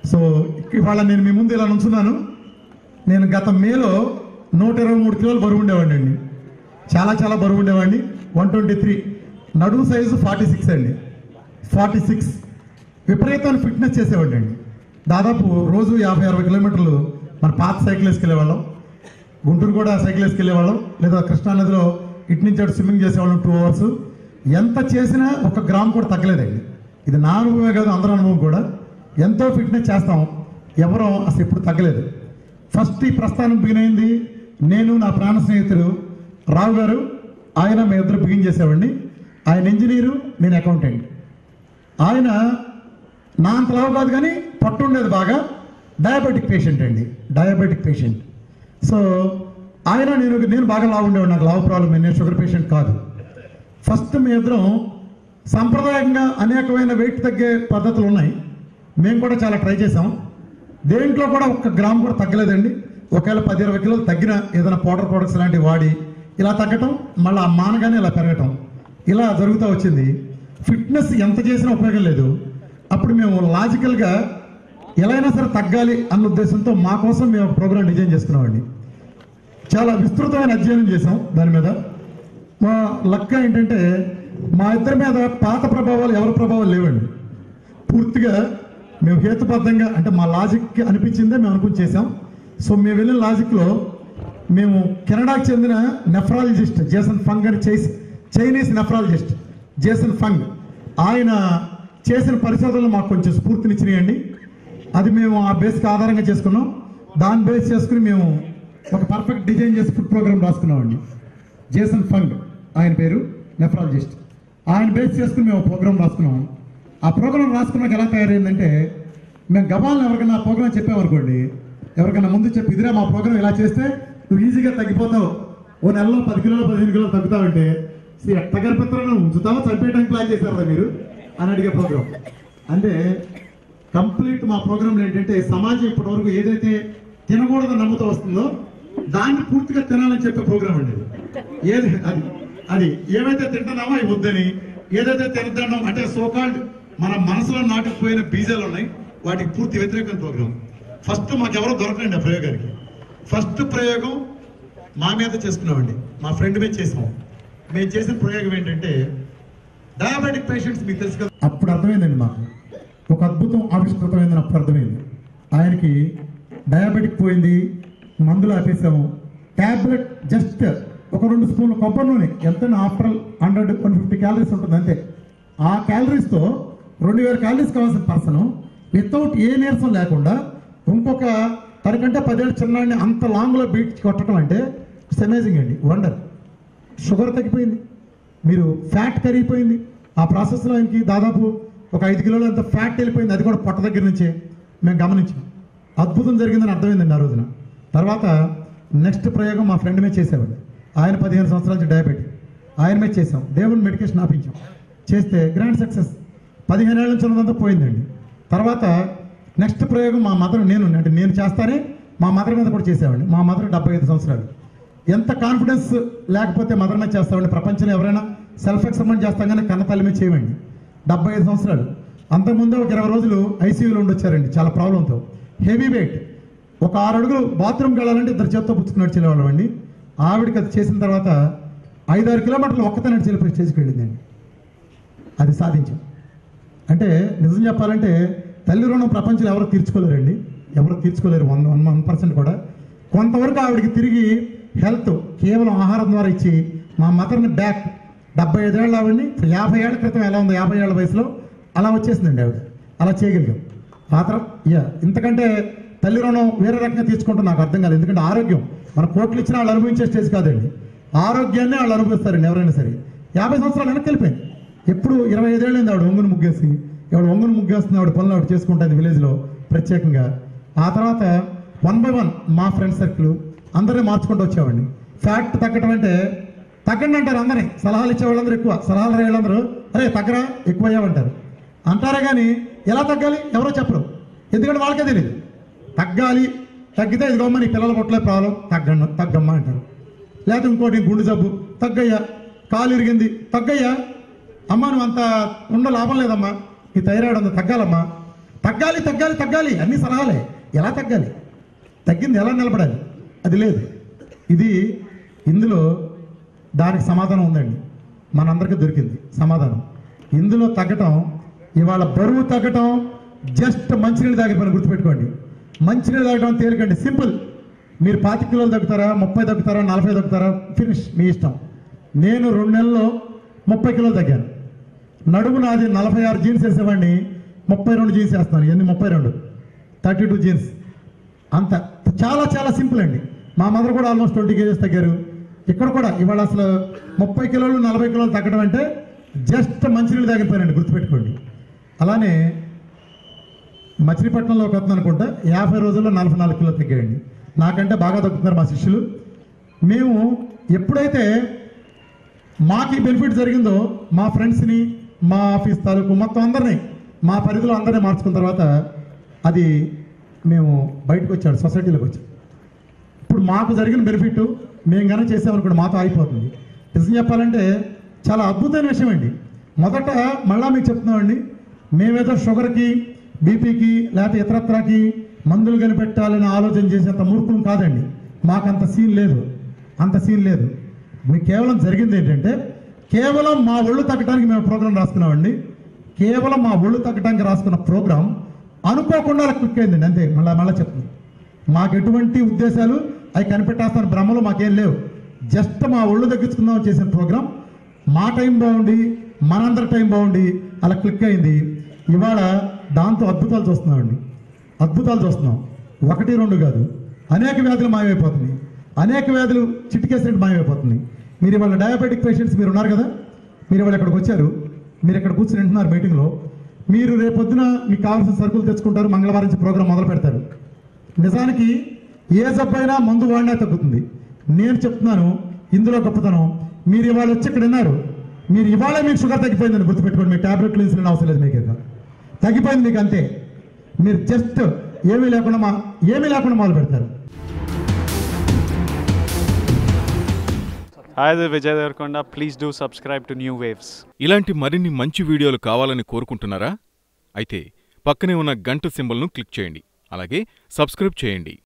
So ఇవాళ నేను మీ ముందు ఇలా నుంచున్నాను నేను గత మేలో నూట ఇరవై మూడు కిలోలు బరువు ఉండేవాడిని అండి చాలా చాలా బరువు ఉండేవాడిని వన్ ట్వంటీ త్రీ నడుము సైజు ఫార్టీ సిక్స్ అండి ఫార్టీ సిక్స్ విపరీతమైన ఫిట్నెస్ చేసేవాడిని అండి దాదాపు రోజు యాభై అరవై కిలోమీటర్లు మన పాత సైకిల్ వేసుకెళ్ళేవాళ్ళం గుంటూరు కూడా సైకిల్ వేసుకెళ్ళేవాళ్ళం లేదా కృష్ణానదిలో ఇటు నుంచి అటు స్విమ్మింగ్ చేసేవాళ్ళం టూ అవర్స్ ఎంత చేసినా ఒక గ్రామ్ కూడా తగ్గలేదండి ఇది నా అనుభవమే కాదు అందరి అనుభవం కూడా ఎంతో ఫిట్నెస్ చేస్తాం ఎవరో అసలు ఎప్పుడు తగ్గలేదు ఫస్ట్ ఈ ప్రస్థానం బిగిన్ అయింది నేను నా ప్రాణ స్నేహితుడు రావు గారు ఆయన మీ ఇద్దరు బిగిన్ చేసేవాడిని ఆయన ఇంజనీరు నేను అకౌంటెంట్ ఆయన నా అంత లావు కాదు కానీ పట్టు ఉండేది బాగా డయాబెటిక్ పేషెంట్ అండి డయాబెటిక్ పేషెంట్ సో ఆయన నేను నేను బాగా లావు ఉండేవాడు నాకు లావు ప్రాబ్లం నేను షుగర్ పేషెంట్ కాదు ఫస్ట్ మీ ఇద్దరం సాంప్రదాయంగా అనేకమైన వెయిట్ తగ్గే పద్ధతులు ఉన్నాయి మేము కూడా చాలా ట్రై చేసాం దేంట్లో కూడా ఒక్క గ్రామ్ కూడా తగ్గలేదండి ఒకవేళ పది ఇరవై కిలోలు తగ్గిన ఏదైనా పౌడర్ ప్రొడక్ట్స్ లాంటివి వాడి ఇలా తగ్గటం మళ్ళీ ఆ మానగానే ఇలా పెరగటం ఇలా జరుగుతూ వచ్చింది ఫిట్నెస్ ఎంత చేసినా ఉపయోగం లేదు అప్పుడు మేము లాజికల్గా ఎలా అయినా సరే తగ్గాలి అన్న ఉద్దేశంతో మా కోసం మేము ఒక ప్రోగ్రామ్ డిజైన్ చేసుకున్నామండి చాలా విస్తృతమైన అధ్యయనం చేసాం దాని మీద మా లక్క ఏంటంటే మా ఇద్దరి మీద పాత ప్రభావాలు ఎవరి ప్రభావాలు లేవండి పూర్తిగా మేము హేతుబద్ధంగా అంటే మా లాజిక్ అనిపించిందే మేము అనుకుని చేసాం సో మేము వెళ్ళిన లాజిక్లో మేము కెనడాకి చెందిన నెఫ్రాలజిస్ట్ జేసన్ ఫంగ్ అని చేసి చైనీస్ నెఫ్రాలజిస్ట్ జేసన్ ఫంగ్ ఆయన చేసిన పరిశోధనలు మాకు కొంచెం స్ఫూర్తినిచ్చినాయండి అది మేము ఆ బేస్కి ఆధారంగా చేసుకున్నాం దాన్ని బేస్ చేసుకుని మేము ఒక పర్ఫెక్ట్ డిజైన్ చేసి ఫుడ్ ప్రోగ్రామ్ రాసుకున్నామండి జేసన్ ఫంగ్ ఆయన పేరు నెఫ్రాలజిస్ట్ ఆయన బేస్ చేసుకుని మేము ప్రోగ్రామ్ రాసుకున్నాం ఆ ప్రోగ్రామ్ రాసుకున్నాక ఎలా తయారైందంటే మేము గబాలను ఎవరికైనా ఆ ప్రోగ్రామ్ చెప్పామనుకోండి ఎవరికైనా ముందు చెప్పి ఇదిరా మా ప్రోగ్రామ్ ఇలా చేస్తే నువ్వు ఈజీగా తగ్గిపోతావు ఓ నెలలో పది కిలోలు పదిహేను కిలోలు తగ్గుతావంటే "సి, ఎట్ట గర్భత్రం ఉంచుతావో చంపేయడానికి ప్లాన్ చేశారు మీరు అని అడిగే ప్రోగ్రామ్ అంటే కంప్లీట్ మా ప్రోగ్రాంలు ఏంటంటే సమాజం ఇప్పటివరకు ఏదైతే తినకూడదని నమ్ముతూ వస్తుందో దాన్ని పూర్తిగా తినాలని చెప్పే ప్రోగ్రామ్ అండి ఇది. ఏది అది అది ఏవైతే తింటున్నామో అవి వద్దని ఏదైతే తినద్దాం అంటే సోకాల్డ్ మన మనసులో నాటుకుపోయిన బీజాలు ఉన్నాయి వాటికి పూర్తి వ్యతిరేకమైన ప్రోగ్రామ్ ఫస్ట్ మాకెవరో దొరకండి ఆ ప్రయోగానికి ఫస్ట్ ప్రయోగం మా మీద చేసుకున్నామండి మా ఫ్రెండ్ మీద చేసాం మేము చేసిన ప్రయోగం ఏంటంటే డయాబెటిక్ పేషెంట్స్ మీకు తెలుసు కదా అప్పుడు అర్థమైందండి మాకు ఒక అద్భుతం ఆవిష్కృతమైందని అప్పుడు అర్థమైంది ఆయనకి డయాబెటిక్ పోయింది మందులు ఆపేసాము ట్యాబ్లెట్ జస్ట్ ఒక రెండు స్పూన్ల కొబ్బరి నూనె ఎంత after hundred one fifty calories ఉంటుంది అంతే ఆ క్యాలరీస్తో రెండు వేల క్యాలరీస్ కావాల్సిన పర్సన్ వితౌట్ ఏ నీరసం లేకుండా ఇంకొక తనకంటే పదేళ్ళు చిన్నాడిని అంత లాంగ్లో బీట్ కొట్టడం అంటే ఇట్స్ అమేజింగ్ అండి వండర్ షుగర్ తగ్గిపోయింది మీరు ఫ్యాట్ కరిగిపోయింది ఆ ప్రాసెస్లో ఆయనకి దాదాపు ఒక ఐదు కిలోలు అంత ఫ్యాట్ వెళ్ళిపోయింది అది కూడా పొట్ట దగ్గర నుంచే మేము గమనించాం అద్భుతం జరిగిందని అర్థమైందండి ఆ రోజున తర్వాత నెక్స్ట్ ప్రయోగం మా ఫ్రెండ్ మీద చేసేవాడు ఆయన పదిహేను సంవత్సరాల నుంచి డయాబెటిక్ ఆయన మీద చేసాం దేవుని మెడికేషన్ ఆపించాం చేస్తే గ్రాండ్ సక్సెస్ పదిహేను ఏళ్ళ నుంచి ఉన్నదంతా పోయిందండి తర్వాత నెక్స్ట్ ప్రయోగం మా మదర్ నేను అంటే నేను చేస్తానే మా మదర్ మీద కూడా చేసేవాడిని మా మదర్ డెబ్బై ఐదు సంవత్సరాలు ఎంత కాన్ఫిడెన్స్ లేకపోతే మదర్ మీద చేస్తామండి ప్రపంచంలో ఎవరైనా సెల్ఫ్ ఎక్స్పెరిమెంట్ చేస్తాం కానీ కన్న తల్లి మీద చేయమండి డెబ్బై ఐదు సంవత్సరాలు అంతకుముందు ఒక ఇరవై రోజులు ఐసీయూలో ఉండొచ్చారండి చాలా ప్రాబ్లంతో హెవీ వెయిట్ ఒక ఆరు అడుగులు బాత్రూమ్కి వెళ్ళాలంటే ఇద్దరు చేత్తో పుచ్చుకుని నడిచేవాళ్ళం అండి ఆవిడకి అది చేసిన తర్వాత ఐదారు కిలోమీటర్లు ఒక్కతే నడిచి వెళ్ళిపోయి స్టేజ్కి వెళ్ళిందండి అది సాధించాం అంటే నిజం చెప్పాలంటే తల్లి రుణం ప్రపంచంలో ఎవరు తీర్చుకోలేరండి ఎవరు తీర్చుకోలేరు వన్ వన్ వన్ పర్సెంట్ కూడా కొంతవరకు ఆవిడకి తిరిగి హెల్త్ కేవలం ఆహారం ద్వారా ఇచ్చి మా మదర్ని బ్యాక్ డెబ్బై ఐదేళ్ళు ఆవిడని యాభై ఏళ్ల క్రితం ఎలా ఉందో యాభై ఏళ్ళ వయసులో అలా వచ్చేసిందండి ఆవిడ అలా చేయగలిగాం ఆ తర్వాత యా ఇంతకంటే తల్లి రుణం వేరే రకంగా తీర్చుకుంటాం నాకు అర్థం కాదు ఎందుకంటే ఆరోగ్యం మన కోట్లు ఇచ్చినా వాళ్ళు అనుభవించే స్టేజ్ కాదండి ఆరోగ్యాన్ని వాళ్ళు అనుభవిస్తారండి ఎవరైనా సరే యాభై సంవత్సరాలు వెనక్కి వెళ్ళిపోయింది ఎప్పుడు ఇరవై ఐదేళ్ళైంది ఆవిడ ఒంగును ముగ్గేసి ఎవడు ఒంగును ముగ్గేస్తుంది ఆవిడ పనులు ఆవిడ చేసుకుంటుంది విలేజ్లో ప్రత్యేకంగా ఆ తర్వాత వన్ బై వన్ మా ఫ్రెండ్ సర్కిల్ అందరినీ మార్చుకుంటూ వచ్చేవాడిని ఫ్యాక్ట్ తగ్గటం అంటే తగ్గండి అంటారు అందరినీ సలహాలు ఇచ్చే వాళ్ళందరూ ఎక్కువ సలహాలు రాయే వాళ్ళందరూ అరే తగ్గరా ఎక్కువ అయ్యామంటారు అంటారే కానీ ఎలా తగ్గాలి ఎవరో చెప్పరు ఎందుకంటే వాళ్ళకే తెలియదు తగ్గాలి తగ్గితే ఇదిగోమ్మ నీ పిల్లల పొట్టలే ప్రాబ్లం తగ్గండి తగ్గమ్మా అంటారు లేకపోతే ఇంకోటి గుండె జబ్బు తగ్గయ్యా కాలు ఇరిగింది తగ్గయ్యా అమ్మా నువ్వు అంత ఉండ లాభం లేదమ్మా నీ థైరాయిడ్ అంత తగ్గాలమ్మా తగ్గాలి తగ్గాలి తగ్గాలి అన్ని సలహాలే ఎలా తగ్గాలి తగ్గింది ఎలా నిలబడాలి అది లేదు ఇది ఇందులో దానికి సమాధానం ఉందండి మనందరికీ దొరికింది సమాధానం ఇందులో తగ్గటం ఇవాళ బరువు తగ్గటం జస్ట్ మంచినీళ్ళు తాగే పని గుర్తుపెట్టుకోండి మంచినీళ్ళు తాగడం తేలికండి సింపుల్ మీరు పాతి కిలోలు తగ్గుతారా ముప్పై తగ్గుతారా నలభై తగ్గుతారా ఫినిష్ మీ ఇష్టం నేను రెండు నెలల్లో ముప్పై కిలోలు తగ్గాను నడుము నాది నలభై ఆరు జీన్స్ వేసేవాడిని ముప్పై రెండు జీన్స్ వేస్తాను ఎన్ని ముప్పై రెండు థర్టీ టూ జీన్స్ అంత చాలా చాలా సింపుల్ అండి మా మదర్ కూడా ఆల్మోస్ట్ ట్వంటీ కేజెస్ తగ్గారు ఇక్కడ కూడా ఇవాళ అసలు ముప్పై కిలోలు నలభై కిలోలు తగ్గడం అంటే జస్ట్ మంచినీళ్ళు తగ్గిపోయానండి గుర్తుపెట్టుకోండి అలానే మచిలీపట్నంలో ఒక అతను అనుకుంటా యాభై రోజుల్లో నలభై నాలుగు కిలోలు తగ్గాయండి నాకంటే బాగా తగ్గుతున్నారు మా శిష్యులు మేము ఎప్పుడైతే మాకు ఈ బెనిఫిట్ జరిగిందో మా ఫ్రెండ్స్ని మా ఆఫీస్ తాలూకు మొత్తం అందరినీ మా పరిధిలో అందరినీ మార్చుకున్న తర్వాత అది మేము బయటకు వచ్చాడు సొసైటీలోకి వచ్చాం ఇప్పుడు మాకు జరిగిన బెనిఫిట్ మేము కనుక చేసామనుకోండి మాతో అయిపోతుంది నిజం చెప్పాలంటే చాలా అద్భుతమైన విషయం అండి మొదట మళ్ళా మీకు చెప్తున్నామండి మేమేదో షుగర్కి బీపీకి లేకపోతే ఇతరత్రాకి మందులు కనిపెట్టాలని ఆలోచన చేసేంత మూర్ఖం కాదండి మాకంత సీన్ లేదు అంత సీన్ లేదు మీకు కేవలం జరిగింది ఏంటంటే కేవలం మా ఒళ్ళు తగ్గడానికి మేము ప్రోగ్రాం రాసుకున్నామండి కేవలం మా ఒళ్ళు తగ్గడానికి రాసుకున్న ప్రోగ్రాం అనుకోకుండా అలా క్లిక్ అయిందండి అంతే మళ్ళీ మళ్ళీ చెప్తుంది మాకు ఎటువంటి ఉద్దేశాలు అవి కనిపెట్టేస్తాను భ్రమలు మాకేం లేవు జస్ట్ మా ఒళ్ళు తగ్గించుకుందాం చేసిన ప్రోగ్రాం మా టైం బాగుండి మనందరి టైం బాగుండి అలా క్లిక్ అయింది ఇవాళ దాంతో అద్భుతాలు చూస్తున్నామండి అద్భుతాలు చూస్తున్నాం ఒకటి రెండు కాదు అనేక వ్యాధులు మాయమైపోతున్నాయి అనేక వ్యాధులు చిటికేసినట్టు మాయమైపోతున్నాయి మీరు ఇవాళ డయాబెటిక్ పేషెంట్స్ మీరు ఉన్నారు కదా మీరు ఇవాళ ఇక్కడికి వచ్చారు మీరు ఇక్కడ కూర్చొని వింటున్నారు మీటింగ్లో మీరు రేపొద్దున మీకు కావాల్సిన సరుకులు తెచ్చుకుంటారు మంగళవారం నుంచి ప్రోగ్రాం మొదలు పెడతారు నిజానికి ఏ జబ్బైనా మందు వాడినా తగ్గుతుంది నేను చెప్తున్నాను ఇందులో గొప్పతనం మీరు ఇవాళ వచ్చి ఇక్కడ విన్నారు మీరు ఇవాళ మీకు షుగర్ తగ్గిపోయిందని గుర్తుపెట్టుకోండి మీ టాబ్లెట్లు ఇన్సులిన్ అవసరం లేదు మీకు ఇక తగ్గిపోయింది మీకు అంతే మీరు జస్ట్ ఏమీ లేకుండా మా ఏమీ లేకుండా మొదలు పెడతారు Hi, this is Vijay Devarkonda. Please do subscribe to New Waves. ఇలాంటి మరిన్ని మంచి వీడియోలు కావాలని కోరుకుంటున్నారా అయితే పక్కనే ఉన్న గంట సింబల్ను క్లిక్ చేయండి అలాగే సబ్స్క్రైబ్ చేయండి